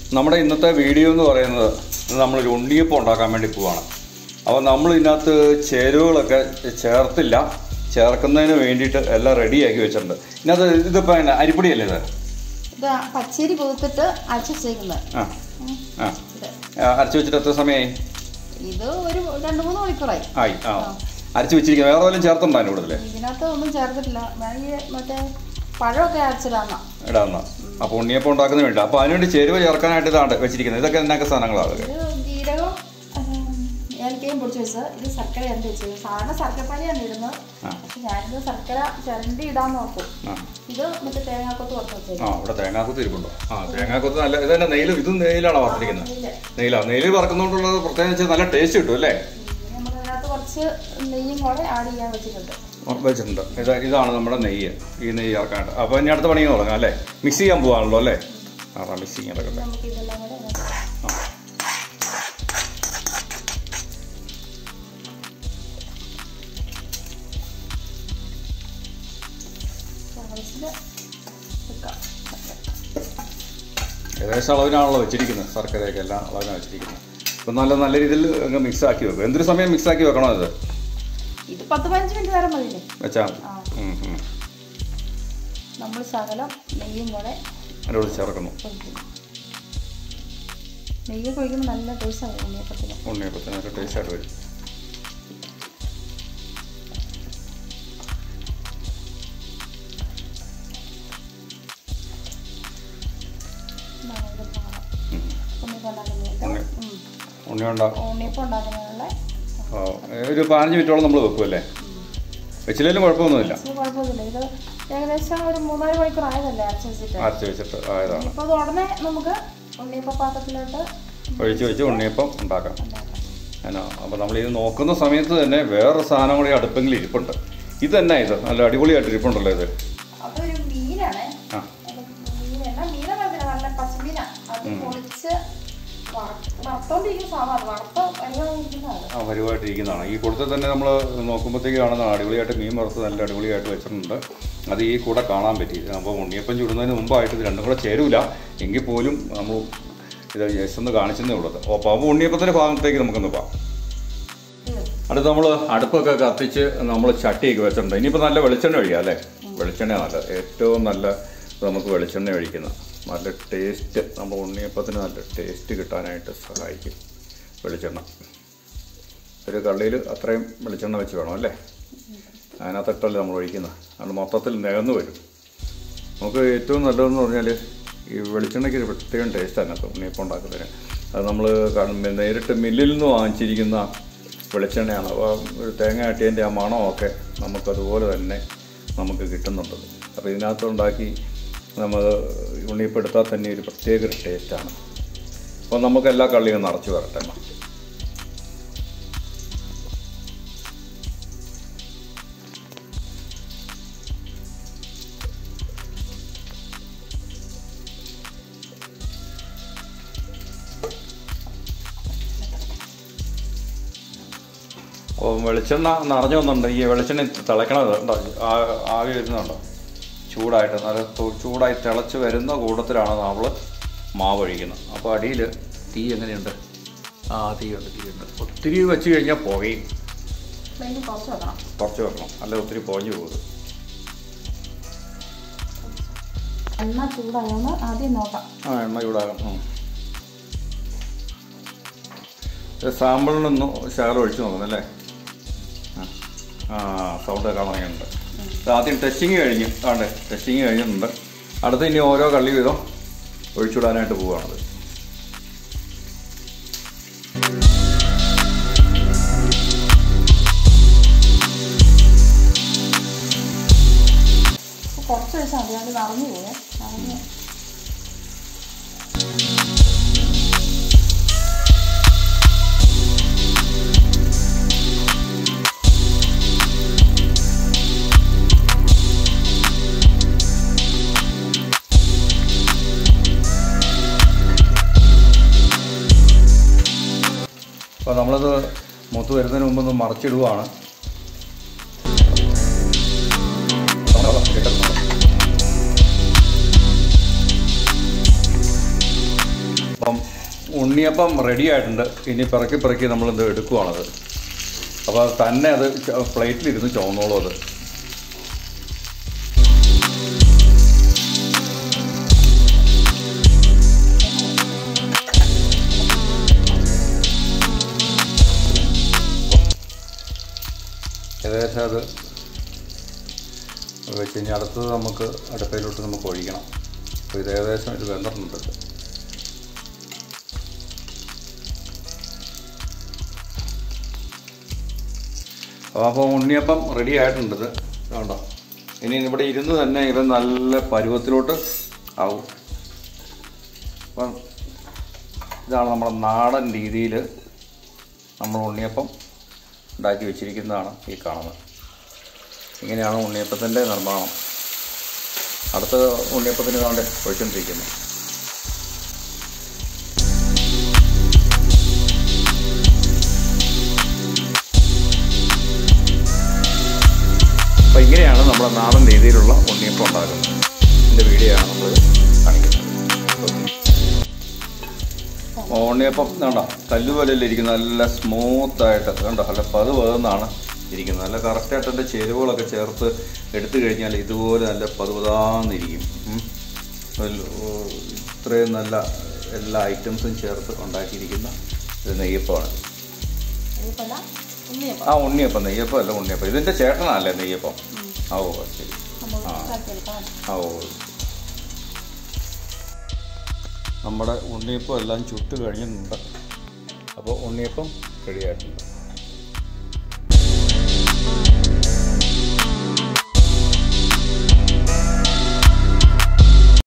നമ്മുടെ ഇന്നത്തെ വീഡിയോ എന്ന് പറയുന്നത് നമ്മളൊരു ഉണ്ണിയപ്പം ഉണ്ടാക്കാൻ വേണ്ടി പോവാണ് അപ്പോൾ നമ്മൾ ഇതിനകത്ത് ചേരുവകളൊക്കെ ചേർത്തില്ല ചേർക്കുന്നതിന് വേണ്ടിയിട്ട് എല്ലാം റെഡിയാക്കി വെച്ചിട്ടുണ്ട് ഇതിനകത്ത് ഇതിപ്പോൾ എന്നാ അരിപ്പൊടിയല്ലേ ഇത് ഇത് പച്ചരി കുതിർത്തിട്ട് അരച്ച് വെച്ചേക്കുന്നത് ആ ഉം. ആ ഇത് ആ, അരച്ച് വെച്ചിട്ട് എത്ര സമയമായി ഇത് ഒരു രണ്ട് മൂന്ന് മണിക്കൂറായി ആയി ആ അരച്ച് വെച്ചിരിക്കുന്നത് വേറെ വല്ലതും ചേർത്തുണ്ടോ കൂടുതൽ ഇതിനകത്ത് ഒന്നും ചേർത്തിട്ടില്ല വേണമെങ്കിൽ മറ്റേ പഴമൊക്കെ അരച്ചിടാന്ന ഇടാന്ന അപ്പോൾ ഉണ്ണിയപ്പം ഉണ്ടാക്കുന്നതിന് വേണ്ടി അപ്പോൾ അതിനുവേണ്ടി ചേരുവ ചേർക്കാനായിട്ട് ഇതാണ് വെച്ചിരിക്കുന്നത് ഇതൊക്കെ എന്നൊക്കെ സാധനങ്ങളാണ് അതൊക്കെ ഇത് ജീരകം ഉം, ഏലക്കയും പൊടിച്ച് വെച്ചത് ഇത് ശർക്കര ചിരണ്ടി വെച്ചത് സാധാരണ ശർക്കരപ്പാനിയാണ് ഇടുന്നത് ആ. പക്ഷെ ഞാനിത് ശർക്കര ചിരണ്ടി ഇടാൻ നോക്കും ആ ഇത് മറ്റേ തേങ്ങാക്കൊത്ത് കുറച്ച് വെച്ചത് ആ ഇവിടെ തേങ്ങാക്കൊത്ത് ഇരിപ്പുണ്ടോ ആ തേങ്ങാക്കൊത്ത് നല്ല ഇത് തന്നെ നെയ്യിൽ ഇതും നെയ്യിലാണോ വറുത്തിരിക്കുന്നത് നെയ്യിലാണ് നെയ്യിൽ വറക്കുന്നതുകൊണ്ടുള്ളത് പ്രത്യേകിച്ച് നല്ല ടേസ്റ്റ് കിട്ടും അല്ലേ നമ്മൾ അതിനകത്ത് കുറച്ച് നെയ്യും കൂടെ ആഡ് ചെയ്യാൻ വെച്ചിട്ടുണ്ട് വെച്ചിട്ടുണ്ട് ഇത് ഇതാണ് നമ്മുടെ നെയ്യ് ഈ നെയ്യ് ഇറക്കാനായിട്ട് അപ്പോൾ ഇനി അടുത്ത പണി തുടങ്ങാം അല്ലേ മിക്സ് ചെയ്യാൻ പോകാണല്ലോ അല്ലേ ആ മിക്സിങ് ഇറക്കട്ടെ നമുക്ക് ഇതെല്ലാം കൂടെ ഇതിനകത്ത് ആ ആവശ്യത്തിന് വെക്കാം ഏകദേശം അളവിനാണല്ലോ വെച്ചിരിക്കുന്നത് ശർക്കരയൊക്കെ എല്ലാം അളവിനാണ് വെച്ചിരിക്കുന്നത് അപ്പം നല്ല നല്ല രീതിയിൽ അങ്ങ് മിക്സ് ആക്കി വെക്കും എന്തൊരു സമയം മിക്സ് ആക്കി വെക്കണോ ഇത് ഇത് പത്ത് പതിനഞ്ച് മിനിറ്റ് നേരം മതിയില്ലേ വെച്ചാൽ ആ. മതി നമ്മൾ ശകലം നെയ്യും കൂടെ അതിൻ്റെ കൂടെ ചേർക്കുന്നു ഒഴിക്കും നെയ്യൊക്കെ ഒഴിക്കുമ്പോൾ നല്ല ടേസ്റ്റാണ് ഉണ്ണിയപ്പത്തിന് ഉണ്ണിയപ്പത്തിനൊക്കെ ടേസ്റ്റ് ആയിട്ട് വരും ഇതാണ് ഇതിൻ്റെ പാകം. ഉണ്ണിയപ്പം ഉണ്ടാക്കുന്നതിൻ്റെ ഉണ്ണി- ഉം. ഉണ്ണി ഉണ്ടാക്കും ഉണ്ണിയപ്പം ഉണ്ടാക്കുന്നതിനുള്ള ഒരു പതിനഞ്ച് മിനിറ്റോളം നമ്മൾ വെക്കും അല്ലേ വെച്ചില്ലെങ്കിലും കുഴപ്പമൊന്നുമില്ല ഇത് കുഴപ്പമൊന്നുമില്ല ഇത് ഏകദേശം ഒരു മൂന്നാല് മണിക്കൂർ ആയതല്ലേ അരച്ച് വെച്ചിട്ട് അരച്ച് വെച്ചിട്ട് ആയതാണ് ഇപ്പോൾ അത് ഉടനെ നമുക്ക് ഉണ്ണിയപ്പ പാത്രത്തിലോട്ട് ഒഴിച്ച് വെച്ച് ഉണ്ണിയപ്പം ഉണ്ടാക്കാം ഉണ്ടാക്കാം എന്നാ അപ്പോൾ നമ്മൾ ഇത് നോക്കുന്ന സമയത്ത് തന്നെ വേറൊരു സാധനം കൂടി അടുപ്പെങ്കിൽ ഇരിപ്പുണ്ട് ഇത് തന്നെ ഇത് നല്ല അടിപൊളിയായിട്ട് ഇരിപ്പുണ്ടല്ലോ ഇത് അതൊരു മീനാണ് ആ മീനല്ല മീനെന്ന് പറഞ്ഞാൽ നല്ല പച്ചമീനാ അത് പൊളിച്ച് വറ- വറുത്തോണ്ടിരിക്കുന്ന സാധനം വറുത്ത വലുതായിരിക്കുന്നതാണ് ആ പരിവായിട്ടിരിക്കുന്നതാണ് ഈ കൂട്ടത്തിൽ തന്നെ നമ്മൾ നോക്കുമ്പോഴത്തേക്ക് കാണുന്ന അടിപൊളിയായിട്ട് മീൻ വറുത്ത് നല്ല അടിപൊളിയായിട്ട് വെച്ചിട്ടുണ്ട് അത് ഈ കൂടെ കാണാൻ പറ്റി അപ്പോൾ ഉണ്ണിയപ്പം ചുടുന്നതിന് മുമ്പായിട്ട് ഇത് രണ്ടും കൂടെ ചേരൂല എങ്കിൽ പോലും നമ്മൾ ഇത് ജസ്റ്റ് ഒന്ന് കാണിച്ചതേ ഉള്ളത് അപ്പോൾ അപ്പോൾ ഉണ്ണിയപ്പത്തിൻ്റെ ഭാഗത്തേക്ക് നമുക്കൊന്ന് പോകാം അടുത്ത് നമ്മൾ അടുപ്പൊക്കെ കത്തിച്ച് നമ്മൾ ചട്ടിയൊക്കെ വെച്ചിട്ടുണ്ട് ഇനിയിപ്പോൾ നല്ല വെളിച്ചെണ്ണ ഒഴിക്കാം അല്ലേ വെളിച്ചെണ്ണ നല്ലത് ഏറ്റവും നല്ല ഇത് നമുക്ക് വെളിച്ചെണ്ണ ഒഴിക്കുന്ന നല്ല ടേസ്റ്റ് നമ്മൾ ഉണ്ണിയപ്പത്തിന് നല്ല ടേസ്റ്റ് കിട്ടാനായിട്ട് സഹായിക്കും വെളിച്ചെണ്ണ ഒരു കള്ളിയിൽ അത്രയും വെളിച്ചെണ്ണ വെച്ച് വേണം അല്ലേ അതിനകത്തിട്ടല്ലേ നമ്മൾ ഒഴിക്കുന്നത് അത് മൊത്തത്തിൽ നികന്നു വരും നമുക്ക് ഏറ്റവും നല്ലതെന്ന് പറഞ്ഞാൽ ഈ വെളിച്ചെണ്ണയ്ക്ക് ഒരു പ്രത്യേകം ടേസ്റ്റ് അതിനകത്ത് ഉണ്ണിയപ്പം ഉണ്ടാക്കുന്നതിന് അത് നമ്മൾ നേരിട്ട് മില്ലിൽ നിന്ന് വാങ്ങിച്ചിരിക്കുന്ന വെളിച്ചെണ്ണയാണ് അപ്പോൾ ഒരു തേങ്ങ ആട്ടിയതിൻ്റെ ആ മണമൊക്കെ നമുക്കതുപോലെ തന്നെ നമുക്ക് കിട്ടുന്നുണ്ട് അപ്പോൾ ഇതിനകത്ത് ഉണ്ടാക്കി നമ്മൾ ഉണ്ണിയപ്പം എടുത്താൽ തന്നെ ഒരു പ്രത്യേക ഒരു ടേസ്റ്റാണ് അപ്പോൾ നമുക്ക് എല്ലാ കള്ളിയും നിറച്ച് വരട്ടെ എന്നാ. അപ്പോൾ വെളിച്ചെണ്ണ നിറഞ്ഞു വന്നുണ്ട് ഈ വെളിച്ചെണ്ണ തിളക്കണത് ഉണ്ടോ ആ- ആവി വരുന്നുണ്ടോ ചൂടായിട്ട് നല്ല തു- ചൂടായി തിളച്ച് വരുന്ന കൂട്ടത്തിലാണ് നമ്മൾ മാവ് ഒഴിക്കുന്നത് അപ്പോൾ അടിയിൽ തീ എങ്ങനെയുണ്ട് ആ തീയുണ്ട് തീയുണ്ട് ഒത്തിരി വെച്ച് കഴിഞ്ഞാൽ പുകയും ഫ്ലെയിം കുറച്ച് വെക്കണം കുറച്ച് വെക്കണം അല്ല ഒത്തിരി പുകഞ്ഞു പോകും എണ്ണ ചൂടായാന്ന് ആദ്യം നോക്കാം ആ എണ്ണ ചൂടാകാം ഉം. ഇത് സാമ്പിളിനൊന്ന് ശകലം ഒഴിച്ചു നോക്കുന്നല്ലേ ആ. ആ സൗണ്ട് കേൾക്കാൻ തുടങ്ങിയിട്ടുണ്ട് ഇത് ആദ്യം ടെസ്റ്റിങ് കഴിഞ്ഞു ആണ്ട് ടെസ്റ്റിങ് കഴിഞ്ഞിട്ടുണ്ട് അടുത്ത് ഇനി ഓരോ കള്ളി വീതം ഒഴിച്ചുവിടാനായിട്ട് പോവുകയാണത് അപ്പോൾ കുറച്ച് വെച്ചാൽ മതി അത് നിറഞ്ഞു പോകേ നിറഞ്ഞ് അപ്പോൾ നമ്മളത് മൂത്ത് വരുന്നതിന് മുമ്പ് ഒന്ന് മറിച്ചിടുവാണ് കിട്ടുന്നുണ്ട്. ഉണ്ണിയപ്പം റെഡി ആയിട്ടുണ്ട് ഇനി പിറക്കി പിറക്കി നമ്മളിത് എടുക്കുവാണത് അപ്പോൾ അത് തന്നെ അത് ച- പ്ലേറ്റിലിരുന്ന് ചുവന്നോളും അത് ഏകദേശം അത് വെച്ച് കഴിഞ്ഞാൽ അടുത്തത് നമുക്ക് അടുപ്പയിലോട്ട് നമുക്ക് ഒഴിക്കണം അപ്പോൾ ഇത് ഏകദേശം ഇത് വെന്തിട്ടുണ്ട് ഇത്. അപ്പോൾ അപ്പോൾ ഉണ്ണിയപ്പം റെഡി ആയിട്ടുണ്ട് ഇത് കണ്ടോ ഇനി ഇവിടെ ഇരുന്ന് തന്നെ ഇത് നല്ല പരുവത്തിലോട്ട് ആവും അപ്പം ഇതാണ് നമ്മുടെ നാടൻ രീതിയിൽ നമ്മൾ ഉണ്ണിയപ്പം ഉണ്ടാക്കി വെച്ചിരിക്കുന്നതാണ് ഈ കാണുന്നത് ഇങ്ങനെയാണ് ഉണ്ണിയപ്പത്തിൻ്റെ നിർമ്മാണം അടുത്ത ഉണ്ണിയപ്പത്തിന് കാണ്ട് ഒഴിച്ചുകൊണ്ടിരിക്കുന്നു അപ്പോൾ ഇങ്ങനെയാണ് നമ്മുടെ നാടൻ രീതിയിലുള്ള ഉണ്ണിയപ്പം ഉണ്ടാക്കുന്നത് ഇതിൻ്റെ വീഡിയോ ആണ് നമ്മൾ കാണിക്കുന്നത് ഓക്കെ ഉണ്ണിയപ്പം കണ്ടോ കല്ലുപോലെയല്ല ഇരിക്കുന്നത് നല്ല സ്മൂത്തായിട്ട് കണ്ടോ നല്ല പതുപതെന്നാണ് ഇരിക്കുന്നത് നല്ല കറക്റ്റായിട്ട് അതിൻ്റെ ചേരുവകളൊക്കെ ചേർത്ത് എടുത്തു കഴിഞ്ഞാൽ ഇതുപോലെ നല്ല പതുപതാന്നിരിക്കും ഉം. ഒരു, ഓ, ഇത്രയും നല്ല എല്ലാ ഐറ്റംസും ചേർത്ത് ഉണ്ടാക്കിയിരിക്കുന്ന ഒരു നെയ്യപ്പമാണ് അതേപോലെ ഉണ്ണിയപ്പം ആ ഉണ്ണിയപ്പം നെയ്യപ്പം അല്ല ഉണ്ണിയപ്പം ഇതിൻ്റെ ചേട്ടനല്ലേ നെയ്യപ്പം ആ ഓ ശരി നമ്മൾ ആ. ഉണ്ടാക്കിയെടുക്കാം ആ ഓ നമ്മുടെ ഉണ്ണിയപ്പം എല്ലാം ചുട്ട് കഴിഞ്ഞിട്ടുണ്ട് അപ്പോൾ ഉണ്ണിയപ്പം റെഡിയായിട്ടുണ്ട്